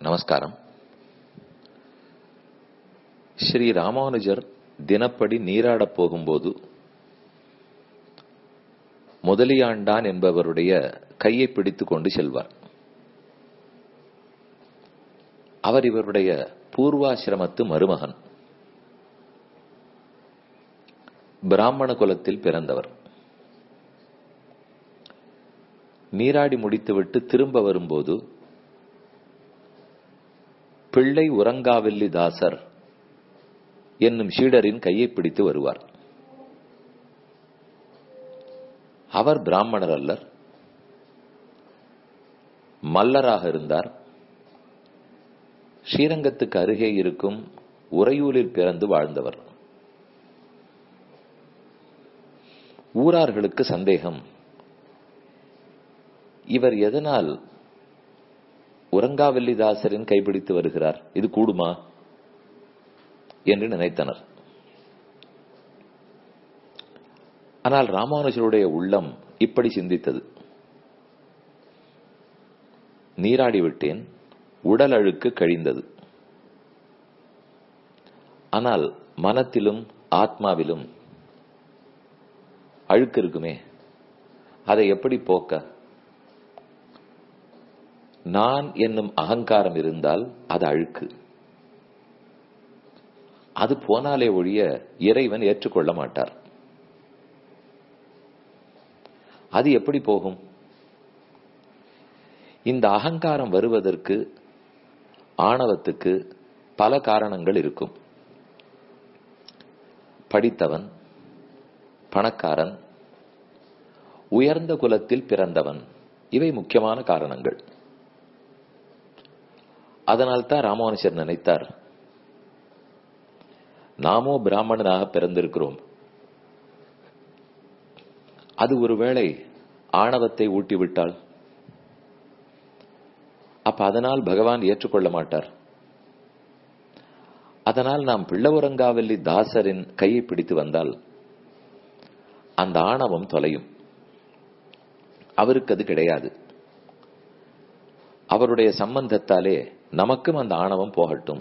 நமஸ்காரம் ஸ்ரீ ராமானுஜர் தினப்படி நீராடப் போகும்போது முதலியாண்டான் என்பவருடைய கையை பிடித்துக் கொண்டு செல்வார் அவர் இவருடைய பூர்வாசிரமத்து மருமகன் பிராமண குலத்தில் பிறந்தவர் நீராடி முடித்துவிட்டு திரும்ப வரும்போது பிள்ளை உறங்காவில்லி தாசர் என்னும் சீடரின் கையை பிடித்து வருவார் அவர் பிராமணர் அல்லர் மல்லராக இருந்தார் ஸ்ரீரங்கத்துக்கு அருகே இருக்கும் உறையூரில் பிறந்து வாழ்ந்தவர் ஊரார்களுக்கு சந்தேகம் இவர் எதனால் உறங்காவல்லிதாசரின் கைப்பிடித்து வருகிறார் இது கூடுமா என்று நினைத்தனர் ஆனால் ராமானுஜருடைய உள்ளம் இப்படி சிந்தித்தது நீராடி விட்டேன் உடல் அழுக்கு கழிந்தது ஆனால் மனத்திலும் ஆத்மாவிலும் அழுக்கு இருக்குமே அதை எப்படி போக்க நான் என்னும் அகங்காரம் இருந்தால் அது அழுக்கு அது போனாலே ஒழிய இறைவன் ஏற்றுக்கொள்ள மாட்டார் அது எப்படி போகும் இந்த அகங்காரம் வருவதற்கு ஆணவத்துக்கு பல காரணங்கள் இருக்கும் படித்தவன் பணக்காரன் உயர்ந்த குலத்தில் பிறந்தவன் இவை முக்கியமான காரணங்கள் அதனால் தான் ராமானுஜர் நினைத்தார் நாமோ பிராமணனாக பிறந்திருக்கிறோம் அது ஒருவேளை ஆணவத்தை ஊட்டிவிட்டால் அப்ப அதனால் பகவான் ஏற்றுக்கொள்ள மாட்டார் அதனால் நாம் பிள்ளவுரங்காவல்லி தாசரின் கையை பிடித்து வந்தால் அந்த ஆணவம் தொலையும் அவருக்கு அது கிடையாது அவருடைய சம்பந்தத்தாலே நமக்கும் அந்த ஆணவம் போகட்டும்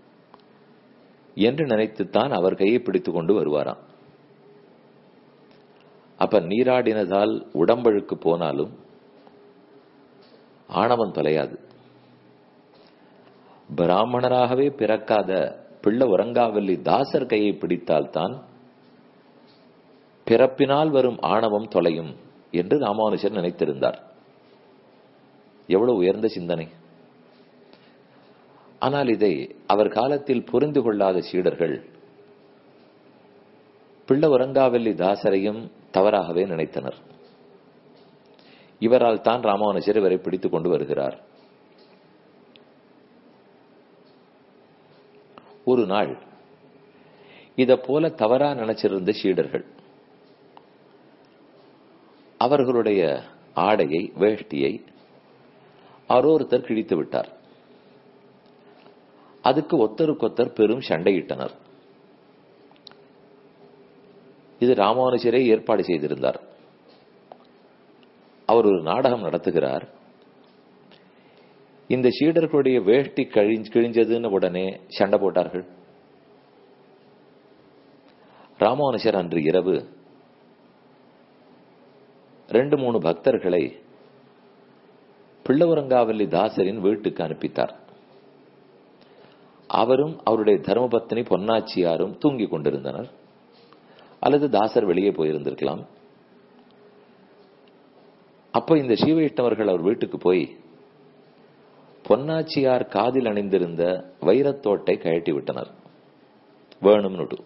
என்று நினைத்துத்தான் அவர் கையை பிடித்துக் கொண்டு வருவாராம் அப்ப நீராடினதால் உடம்பழுக்கு போனாலும் ஆணவம் தொலையாது பிராமணராகவே பிறக்காத பிள்ளை உறங்காவல்லி தாசர் கையை பிடித்தால்தான் பிறப்பினால் வரும் ஆணவம் தொலையும் என்று ராமானுஜர் நினைத்திருந்தார் எவ்வளவு உயர்ந்த சிந்தனை ஆனால் இதை அவர் காலத்தில் புரிந்து கொள்ளாத சீடர்கள் பிள்ள உறங்காவல்லி தாசரையும் தவறாகவே நினைத்தனர் இவரால் தான் ராமானுஜர் இவரை பிடித்துக் கொண்டு வருகிறார் ஒரு நாள் இத போல தவறா நினைச்சிருந்த சீடர்கள் அவர்களுடைய ஆடையை வேஷ்டியை அரோருத்தர் கிழித்து விட்டார் அதுக்கு ஒத்தருக்கொத்தர் பெரும் சண்டையிட்டனர் இது ராமானுஜரே ஏற்பாடு செய்திருந்தார் அவர் ஒரு நாடகம் நடத்துகிறார் இந்த சீடர்களுடைய வேஷ்டி கழிஞ்சு கிழிஞ்சதுன்னு உடனே சண்டை போட்டார்கள் ராமானுஜர் அன்று இரவு ரெண்டு மூணு பக்தர்களை பிள்ளவரங்காவல்லி தாசரின் வீட்டுக்கு அனுப்பித்தார் அவரும் அவருடைய தர்மபத்தினி பொன்னாச்சியாரும் தூங்கிக் கொண்டிருந்தனர் அல்லது தாசர் வெளியே போயிருந்திருக்கலாம் அப்ப இந்த ஸ்ரீவைஷ்ணவர்கள் அவர் வீட்டுக்கு போய் பொன்னாச்சியார் காதில் அணிந்திருந்த வைரத்தோட்டை கழட்டி விட்டனர் வேணும்னு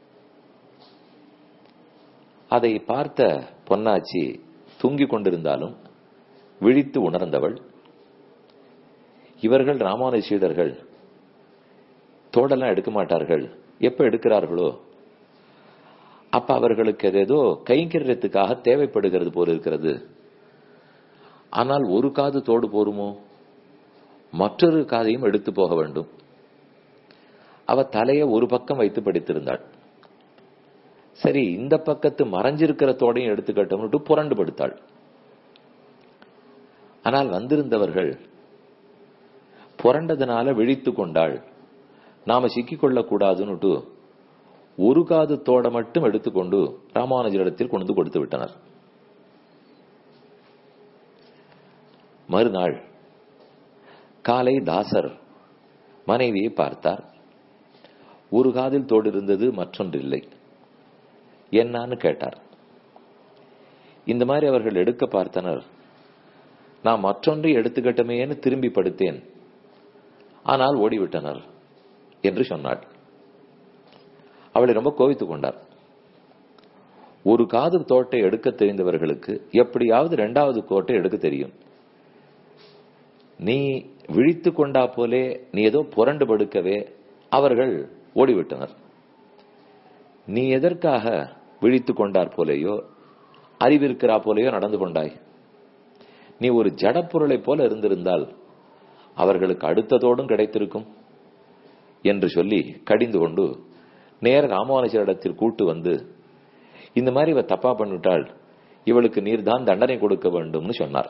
அதை பார்த்த பொன்னாச்சி தூங்கிக் கொண்டிருந்தாலும் விழித்து உணர்ந்தவள் இவர்கள் ராமானுஜ சீடர்கள் தோடெல்லாம் எடுக்க மாட்டார்கள் எப்ப எடுக்கிறார்களோ அப்ப அவர்களுக்கு ஏதோ கைங்கரியத்துக்காக தேவைப்படுகிறது போல இருக்கிறது ஆனால் ஒரு காது தோடு போருமோ மற்றொரு காதையும் எடுத்து போக வேண்டும் அவ தலையை ஒரு பக்கம் வைத்து படித்திருந்தாள் சரி இந்த பக்கத்து மறைஞ்சிருக்கிற தோடையும் எடுத்துக்கட்டும்னு புரண்டு படுத்தாள் ஆனால் வந்திருந்தவர்கள் புரண்டதுனால விழித்து கொண்டாள் நாம சிக்கிக்கொள்ள கூடாதுன்னுட்டு ஒரு காது தோட மட்டும் எடுத்துக்கொண்டு ராமானுஜரிடத்தில் கொண்டு கொடுத்து விட்டனர் மறுநாள் காலை தாசர் மனைவியை பார்த்தார் ஒரு காதில் தோடு இருந்தது மற்றொன்று இல்லை என்னான்னு கேட்டார் இந்த மாதிரி அவர்கள் எடுக்க பார்த்தனர் நான் மற்றொன்றை எடுத்துக்கட்டுமேன்னு திரும்பி படுத்தேன் ஆனால் ஓடிவிட்டனர் என்று சொன்னாள் அவளை ரொம்ப கோவித்துக் கொண்டார் ஒரு காது தோட்டை எடுக்க தெரிந்தவர்களுக்கு எப்படியாவது இரண்டாவது கோட்டை எடுக்க தெரியும் நீ விழித்து கொண்டா போலே நீ ஏதோ புரண்டு படுக்கவே அவர்கள் ஓடிவிட்டனர் நீ எதற்காக விழித்து கொண்டார் போலேயோ அறிவிருக்கிறா போலேயோ நடந்து கொண்டாய் நீ ஒரு ஜடப்பொருளை போல இருந்திருந்தால் அவர்களுக்கு அடுத்ததோடும் கிடைத்திருக்கும் என்று சொல்லி கடிந்து கொண்டு நேர ராமானுஜரிடத்தில் கூட்டு வந்து இந்த மாதிரி இவ தப்பா பண்ணிவிட்டாள் இவளுக்கு நீர்தான் தண்டனை கொடுக்க வேண்டும்னு சொன்னார்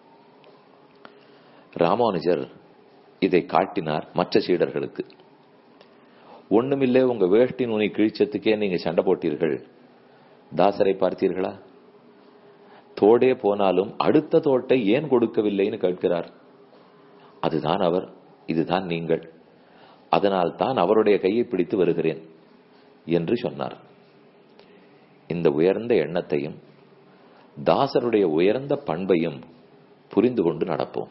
ராமானுஜர் இதை காட்டினார் மற்ற சீடர்களுக்கு ஒண்ணுமில்லை உங்க வேஷ்டி நுனி கிழிச்சத்துக்கே நீங்க சண்டை போட்டீர்கள் தாசரை பார்த்தீர்களா தோடே போனாலும் அடுத்த தோட்டை ஏன் கொடுக்கவில்லைன்னு கேட்கிறார் அதுதான் அவர் இதுதான் நீங்கள் அதனால் தான் அவருடைய கையை பிடித்து வருகிறேன் என்று சொன்னார் இந்த உயர்ந்த எண்ணத்தையும் தாசருடைய உயர்ந்த பண்பையும் புரிந்து கொண்டு நடப்போம்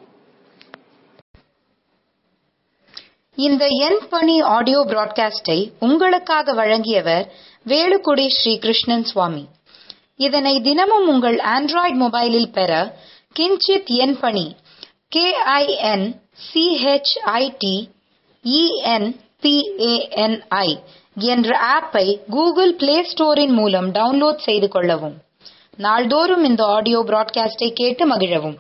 இந்த என் பணி ஆடியோ பிராட்காஸ்டை உங்களுக்காக வழங்கியவர் வேலுக்குடி ஸ்ரீ கிருஷ்ணன் சுவாமி இதனை தினமும் உங்கள் ஆண்ட்ராய்டு மொபைலில் பெற கிஞ்சித் என் பணி கே ஐ என் சிஹெச்ஐடி இஎன்பிஏஎன்ஐ என்ற ஆப்பை கூகுள் பிளே ஸ்டோரின் மூலம் டவுன்லோட் செய்து கொள்ளவும் நாள்தோறும் இந்த ஆடியோ பிராட்காஸ்டை கேட்டு மகிழவும்